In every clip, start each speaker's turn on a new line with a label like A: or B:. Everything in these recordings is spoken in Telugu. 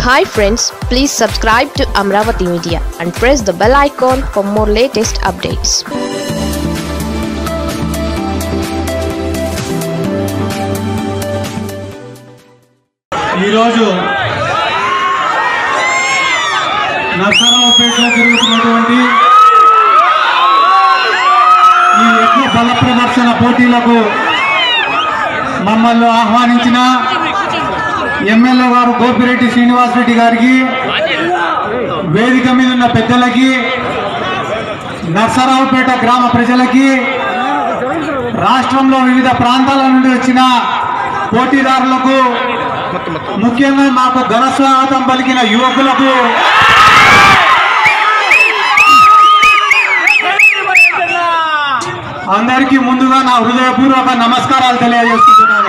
A: Hi friends please subscribe to Amaravati media and press the bell icon for more latest updates
B: ఈరోజు నర్సరావుపేటలో జరుగుతున్నటువంటి ఈ ఎడ్ల బల ప్రదర్శన పోటీలకు మమ్మల్ని ఆహ్వానించిన ఎమ్మెల్యే గారు గోపిరెడ్డి శ్రీనివాసరెడ్డి గారికి వేదిక మీద ఉన్న పెద్దలకి నర్సరావుపేట గ్రామ ప్రజలకి రాష్ట్రంలో వివిధ ప్రాంతాల నుండి వచ్చిన పోటీదారులకు ముఖ్యంగా మాకు ఘన స్వాగతం పలికిన యువకులకు అందరికీ ముందుగా నా హృదయపూర్వక నమస్కారాలు తెలియజేస్తున్నాను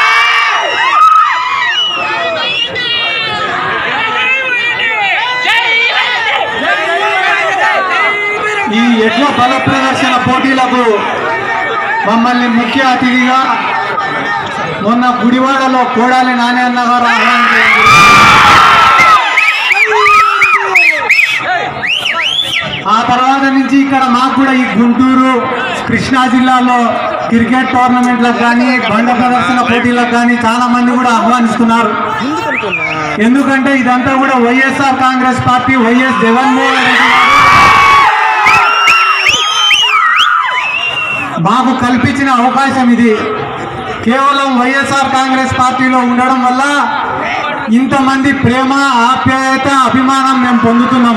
B: ఈ ఎడ్ల బల ప్రదర్శన పోటీలకు మమ్మల్ని ముఖ్య అతిథిగా మొన్న గుడివాడలో కోడాలి నాణ్యన్న గారు ఆహ్వానించారు ఆ తర్వాత నుంచి ఇక్కడ మాకు కూడా ఈ గుంటూరు కృష్ణా జిల్లాలో క్రికెట్ టోర్నమెంట్లకు కానీ బండ ప్రదర్శన పోటీలకు కానీ చాలా మంది కూడా ఆహ్వానిస్తున్నారు ఎందుకంటే ఇదంతా కూడా YSR Congress party YS Jaganmohan Reddy garu మాకు కల్పించిన అవకాశం ఇది కేవలం వైఎస్ఆర్ కాంగ్రెస్ పార్టీలో ఉండడం వల్ల ఇంతమంది ప్రేమ ఆప్యాయత అభిమానం మేము పొందుతున్నాం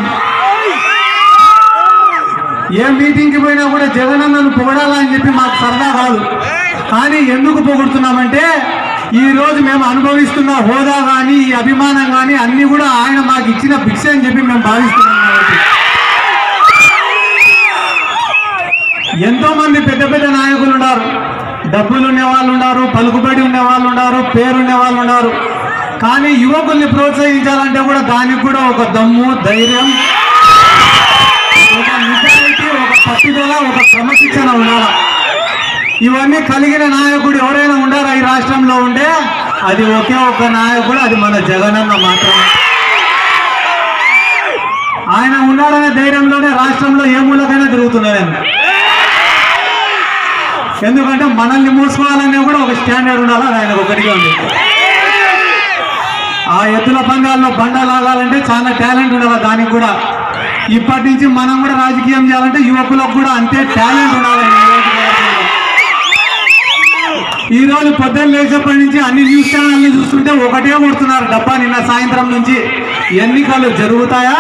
B: ఏ మీటింగ్కి పోయినా కూడా జగనన్నను పొగడాలని చెప్పి మాకు సరదా కాదు కానీ ఎందుకు పొగుడుతున్నామంటే ఈ రోజు మేము అనుభవిస్తున్న హోదా కానీ ఈ అభిమానం కానీ అన్ని కూడా ఆయన మాకు ఇచ్చిన భిక్ష అని చెప్పి మేము భావిస్తున్నాం కాబట్టి ఎంతో మంది పెద్ద పెద్ద నాయకులు ఉన్నారు డబ్బులు ఉండే వాళ్ళు ఉన్నారు పలుకుబడి ఉండే వాళ్ళు ఉన్నారు పేరు ఉండే వాళ్ళు ఉన్నారు కానీ యువకుల్ని ప్రోత్సహించాలంటే కూడా దానికి కూడా ఒక దమ్ము ధైర్యం ఒక నిజాయితీ ఒక పట్టుదల ఒక క్రమశిక్షణ ఉండాలి ఇవన్నీ కలిగిన నాయకుడు ఎవరైనా ఉండారా ఈ రాష్ట్రంలో ఉంటే అది ఒకే ఒక్క నాయకుడు అది మన జగనన్న మాత్రమే ఆయన ఉన్నాడనే ధైర్యంలోనే రాష్ట్రంలో ఏ మూలకైనా తిరుగుతున్నాడు ఎందుకంటే మనల్ని మూసుకోవాలనే కూడా ఒక స్టాండర్డ్ ఉండాలి అది ఆయనకు ఒకటిగా ఉంది ఆ ఎద్దుల పందాల్లో బండ లాగాలంటే చాలా టాలెంట్ ఉండాలి దానికి కూడా ఇప్పటి నుంచి మనం కూడా రాజకీయం చేయాలంటే యువకులకు కూడా అంతే టాలెంట్ ఉండాలి ఈ నియోజకవర్గంలో. ఈ రోజు పొద్దున్న లేచేప్పటి నుంచి అన్ని న్యూస్ ఛానల్ని చూస్తుంటే ఒకటే కొడుతున్నారు డబ్బా నిన్న సాయంత్రం నుంచి ఎన్నికలు జరుగుతాయా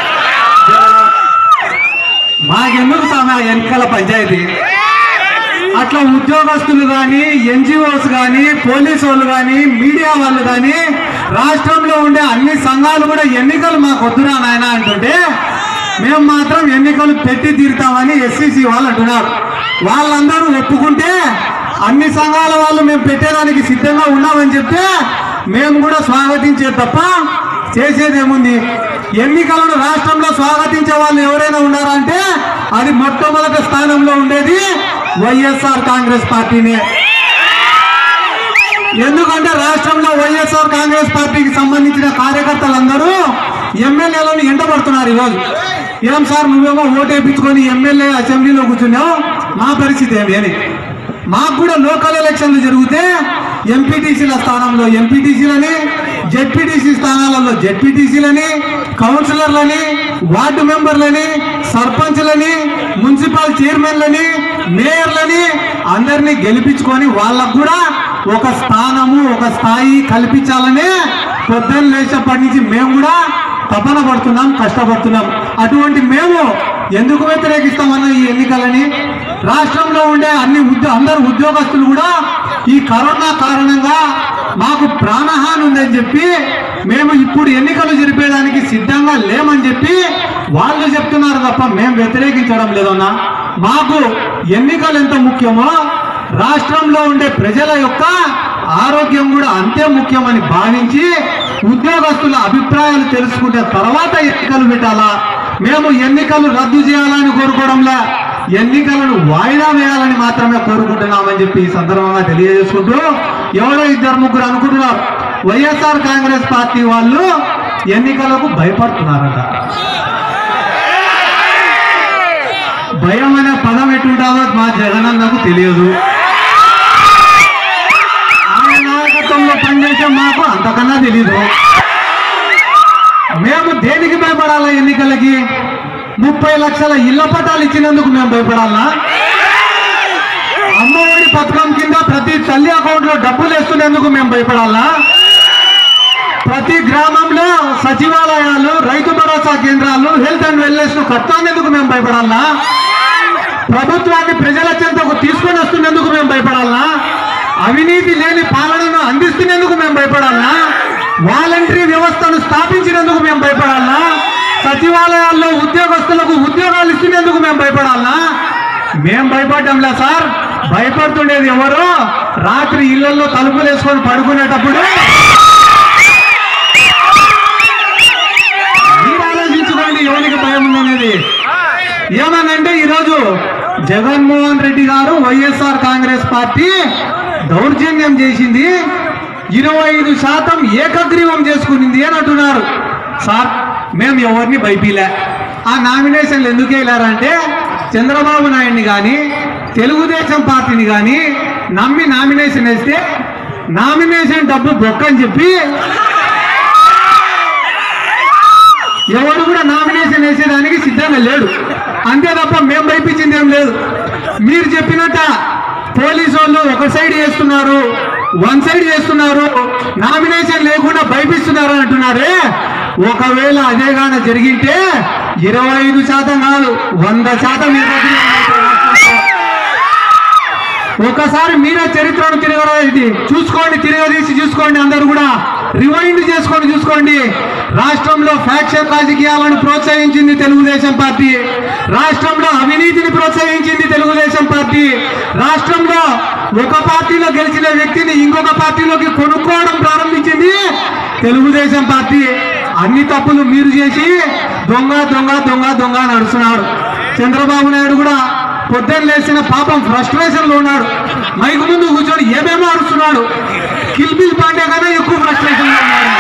B: మాకెందుకు సామె ఆ ఎన్నికల పంచాయతీ అట్లా ఉద్యోగస్తులు కానీ ఎన్జిఓస్ కానీ పోలీసు వాళ్ళు కానీ మీడియా వాళ్ళు కానీ రాష్ట్రంలో ఉండే అన్ని సంఘాలు కూడా ఎన్నికలు మాకు వద్దురా నాయన అంటుంటే మేము మాత్రం ఎన్నికలు పెట్టి తీరుతామని ఎస్సీసీ వాళ్ళు అంటున్నారు వాళ్ళందరూ ఒప్పుకుంటే అన్ని సంఘాల వాళ్ళు మేము పెట్టేదానికి సిద్ధంగా ఉన్నామని చెప్తే మేము కూడా స్వాగతించే తప్ప చేసేది ఏముంది ఎన్నికలను రాష్ట్రంలో స్వాగతించే వాళ్ళు ఎవరైనా ఉన్నారా అంటే అది మొట్టమొదటి స్థానంలో ఉండేది వైఎస్ఆర్ కాంగ్రెస్ పార్టీనే ఎందుకంటే రాష్ట్రంలో వైఎస్ఆర్ కాంగ్రెస్ పార్టీకి సంబంధించిన కార్యకర్తలందరూ ఎమ్మెల్యేలను ఎండబడుతున్నారు ఈరోజు ఏం సార్ నువ్వేమో ఓటేపించుకొని ఎమ్మెల్యే అసెంబ్లీలో కూర్చున్నావు మా పరిస్థితి ఏమి అని మాకు కూడా లోకల్ ఎలక్షన్లు జరిగితే ఎంపీటీసీల స్థానంలో ఎంపీటీసీలని జెడ్పీటీసీ స్థానాలలో జెడ్పీటీసీలని కౌన్సిలర్లని వార్డు మెంబర్లని సర్పంచ్లని మున్సిపల్ చైర్మన్లని మేయర్లని అందరినీ గెలిపించుకొని వాళ్ళకు కూడా ఒక స్థానము ఒక స్థాయి కల్పించాలని పొద్దున్న లేచేప్పటి నుంచి మేము కూడా తపన పడుతున్నాం కష్టపడుతున్నాం అటువంటి మేము ఎందుకు వ్యతిరేకిస్తామన్న ఈ ఎన్నికలని రాష్ట్రంలో ఉండే అన్ని ఉద్యో అందరు ఉద్యోగస్తులు కూడా ఈ కరోనా కారణంగా మాకు ప్రాణహాని ఉందని చెప్పి మేము ఇప్పుడు ఎన్నికలు జరిపేదానికి సిద్ధంగా లేమని చెప్పి వాళ్ళు చెప్తున్నారు తప్ప మేము వ్యతిరేకించడం లేదన్నా మాకు ఎన్నికలు ఎంత ముఖ్యమో రాష్ట్రంలో ఉండే ప్రజల యొక్క ఆరోగ్యం కూడా అంతే ముఖ్యమని భావించి ఉద్యోగస్తుల అభిప్రాయాలు తెలుసుకుంటే తర్వాత ఎన్నికలు పెట్టాలా మేము ఎన్నికలు రద్దు చేయాలని కోరుకోవడంలా ఎన్నికలను వాయిదా వేయాలని మాత్రమే కోరుకుంటున్నామని చెప్పి ఈ సందర్భంగా తెలియజేసుకుంటూ ఎవరో ఇద్దరు ముగ్గురు అనుకుంటున్నారు వైఎస్ఆర్ కాంగ్రెస్ పార్టీ వాళ్ళు ఎన్నికలకు భయపడుతున్నారట భయం అనే పదం ఎటుంటుందో మా జగనన్నకు తెలియదు ఆయన నాయకత్వంలో పనిచేసే మాకు అంతకన్నా తెలీదు మేము దేనికి భయపడాలా ఎన్నికలకి ముప్పై లక్షల ఇళ్ల పట్టాలు ఇచ్చినందుకు మేము భయపడాలా అమ్మఒడి పథకం కింద ప్రతి తల్లి అకౌంట్ లో డబ్బులు వేస్తున్నందుకు మేము భయపడాలా ప్రతి గ్రామంలో సచివాలయాలు రైతు భరోసా కేంద్రాలు హెల్త్ అండ్ వెల్నెస్ ను కట్టానేందుకు మేము భయపడాలా ప్రభుత్వాన్ని ప్రజల చెంతకు తీసుకొని వస్తున్నందుకు మేము భయపడాలా అవినీతి లేని పాలనను అందిస్తున్నందుకు మేము భయపడాలా వాలంటరీ వ్యవస్థను స్థాపించినందుకు మేము భయపడాలా సచివాలయాల్లో ఉద్యోగస్తులకు ఉద్యోగాలు ఇస్తున్నందుకు మేము భయపడాలా మేం భయపడ్డంలే సార్ భయపడుతుండేది ఎవరు రాత్రి ఇళ్లలో తలుపులు వేసుకొని పడుకునేటప్పుడు మీరు ఆలోచించుకోండి ఎవరికి భయం ఉందనేది ఏమనంటే ఈరోజు జగన్మోహన్ రెడ్డి గారు వైఎస్ఆర్ కాంగ్రెస్ పార్టీ దౌర్జన్యం చేసింది ఇరవై ఐదు శాతం ఏకగ్రీవం చేసుకునింది అని అంటున్నారు సార్ మేము ఎవరిని భయపీలే ఆ నామినేషన్లు ఎందుకు వెళ్ళారంటే చంద్రబాబు నాయుడిని కానీ తెలుగుదేశం పార్టీని కానీ నమ్మి నామినేషన్ వేస్తే నామినేషన్ డబ్బు బొక్కని చెప్పి ఎవరు కూడా నామినేషన్ వేసేదానికి సిద్ధంగా లేడు అంతే తప్ప మేము భయపించింది ఏం లేదు మీరు చెప్పినట్ట పోలీసు వాళ్ళు ఒక సైడ్ చేస్తున్నారు వన్ సైడ్ చేస్తున్నారు నామినేషన్ లేకుండా భయపిస్తున్నారు అని అంటున్నారే ఒకవేళ అదే గాన జరిగింటే ఇరవై ఐదు శాతం కాదు వంద శాతం ఏకగ్రీవం అవుతాయి రాష్ట్రంలో. ఒకసారి మీరే చరిత్రను తిరగరా ఇది చూసుకోండి తిరగదీసి చూసుకోండి అందరూ కూడా రివైండ్ చేసుకొని చూసుకోండి రాష్ట్రంలో ఫ్యాక్షన్ రాజకీయాలను ప్రోత్సహించింది తెలుగుదేశం పార్టీ రాష్ట్రంలో అవినీతిని ప్రోత్సహించింది తెలుగుదేశం పార్టీ రాష్ట్రంలో ఒక పార్టీలో గెలిచిన వ్యక్తిని ఇంకొక పార్టీలోకి కొనుక్కోవడం ప్రారంభించింది తెలుగుదేశం పార్టీ అన్ని తప్పులు మీరు చేసి దొంగ దొంగ దొంగ దొంగ నడుస్తున్నారు చంద్రబాబు నాయుడు కూడా పొద్దున్న లేచిన పాపం ఫ్రస్ట్రేషన్ లో ఉన్నాడు మైకు ముందు కూర్చొని ఏమేమో అరుస్తున్నాడు కిల్బిల్ పాండే కన్నా ఎక్కువ ఫ్రస్ట్రేషన్ లో ఉన్నాడు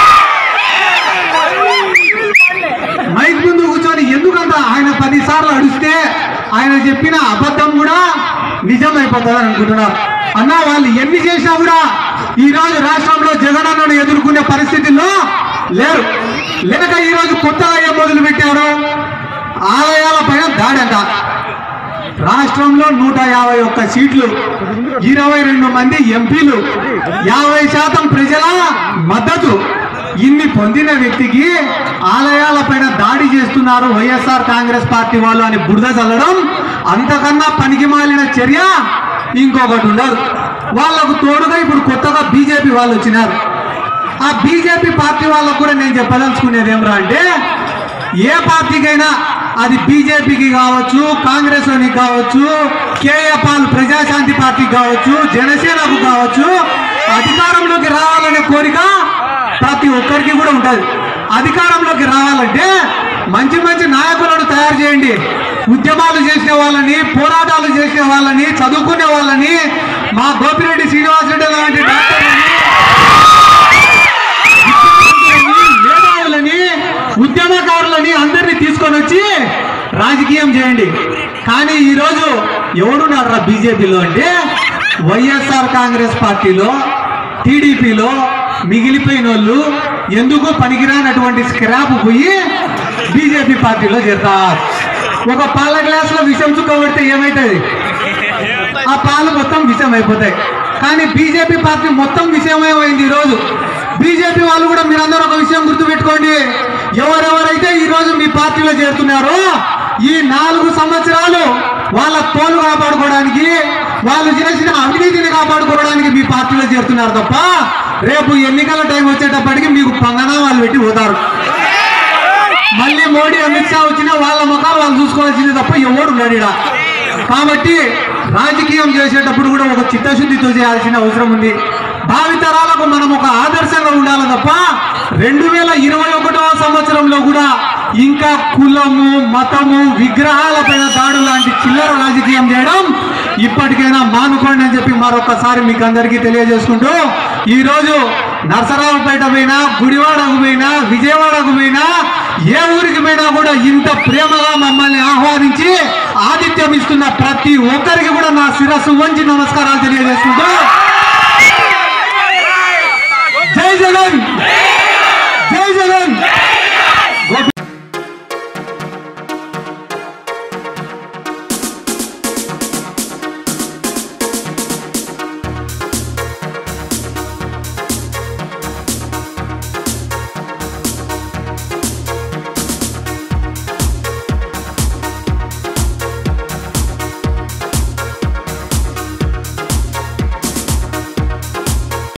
B: మైక్ ముందు కూర్చొని ఎందుకంత ఆయన పది సార్లు అడిస్తే ఆయన చెప్పిన అబద్ధం కూడా నిజం అయిపోతుంది అనుకుంటున్నారు అన్న వాళ్ళు ఎన్ని చేసినా కూడా ఈ రోజు రాష్ట్రంలో జగనన్నను ఎదుర్కొనే పరిస్థితుల్లో లేరు లేక ఈ రోజు కొత్తగా ఏం మొదలు పెట్టారు ఆలయాల పైన దాడి అంట రాష్ట్రంలో నూట యాభై ఒక్క సీట్లు ఇరవై రెండు మంది ఎంపీలు యాభై శాతం ప్రజల మద్దతు ఇన్ని పొందిన వ్యక్తికి ఆలయాల పైన దాడి చేస్తున్నారు వైఎస్ఆర్ కాంగ్రెస్ పార్టీ వాళ్ళు అని బురద చల్లడం అంతకన్నా పనికి మాలిన చర్య ఇంకొకటి ఉండదు వాళ్ళకు తోడుగా ఇప్పుడు కొత్తగా బీజేపీ వాళ్ళు వచ్చినారు ఆ బీజేపీ పార్టీ వాళ్ళకు కూడా నేను చెప్పదలుచుకునేది ఏమరా అంటే ఏ పార్టీకైనా అది బీజేపీకి కావచ్చు కాంగ్రెస్ అని కావచ్చు కేఏ పాల్ ప్రజాశాంతి పార్టీకి కావచ్చు జనసేనకు కావచ్చు అధికారంలోకి రావాలనే కోరిక ప్రతి ఒక్కరికి కూడా ఉంటుంది అధికారంలోకి రావాలంటే మంచి మంచి నాయకులను తయారు చేయండి ఉద్యమాలు చేసిన వాళ్ళని పోరాటాలు చేసిన వాళ్ళని చదువుకునే వాళ్ళని మా గోపిరెడ్డి శ్రీనివాసరెడ్డి లాంటి డాక్టర్లని మేధావులని ఉద్యమకారులని అందరినీ తీసుకొని వచ్చి రాజకీయం చేయండి కానీ ఈరోజు ఎవరున్నారా బీజేపీలో అంటే వైఎస్ఆర్ కాంగ్రెస్ పార్టీలో టీడీపీలో మిగిలిపోయిన వాళ్ళు ఎందుకు పనికిరానటువంటి స్క్రాప్ పోయి బీజేపీ పార్టీలో చేరతారు ఒక పాల గ్లాసులో విషం చుక్క పెడితే ఏమవుతుంది ఆ పాలు మొత్తం విషయం అయిపోతాయి కానీ బీజేపీ పార్టీ మొత్తం విషయమయమైంది ఈరోజు బీజేపీ వాళ్ళు కూడా మీరందరూ ఒక విషయం గుర్తుపెట్టుకోండి ఎవరెవరైతే ఈ రోజు మీ పార్టీలో చేరుతున్నారో ఈ నాలుగు సంవత్సరాలు వాళ్ళ తోలు కాపాడుకోవడానికి వాళ్ళు చేసిన అవినీతిని కాపాడుకోవడానికి మీ పార్టీలో చేరుతున్నారు తప్ప రేపు ఎన్నికల టైం వచ్చేటప్పటికి మీకు పంగనామాలు పెట్టి పోతారు మళ్ళీ మోడీ అమిత్ షా వచ్చినా వాళ్ళ ముఖాలు వాళ్ళు చూసుకోవాల్సింది తప్ప ఎవరు ఉన్నాడు ఈడ. కాబట్టి రాజకీయం చేసేటప్పుడు కూడా ఒక చిత్తశుద్ధితో చేయాల్సిన అవసరం ఉంది భావితరాలకు మనం ఒక ఆదర్శంగా ఉండాలి తప్ప రెండు వేల ఇరవై ఒకటవ సంవత్సరంలో కూడా ఇంకా కులము మతము విగ్రహాలపైన దాడు లాంటి చిల్లర రాజకీయం చేయడం ఇప్పటికైనా మానుకోండి అని చెప్పి మరొకసారి మీకు అందరికీ తెలియజేసుకుంటూ ఈరోజు నరసరావుపేట పోయినా గుడివాడకు పోయినా విజయవాడకు పోయినా ఏ ఊరికి పోయినా కూడా ఇంత ప్రేమగా మమ్మల్ని ఆహ్వానించి ఆతిథ్యం ఇస్తున్న ప్రతి ఒక్కరికి కూడా నా శిరస్సు వంచి నమస్కారాలు తెలియజేసుకుంటూ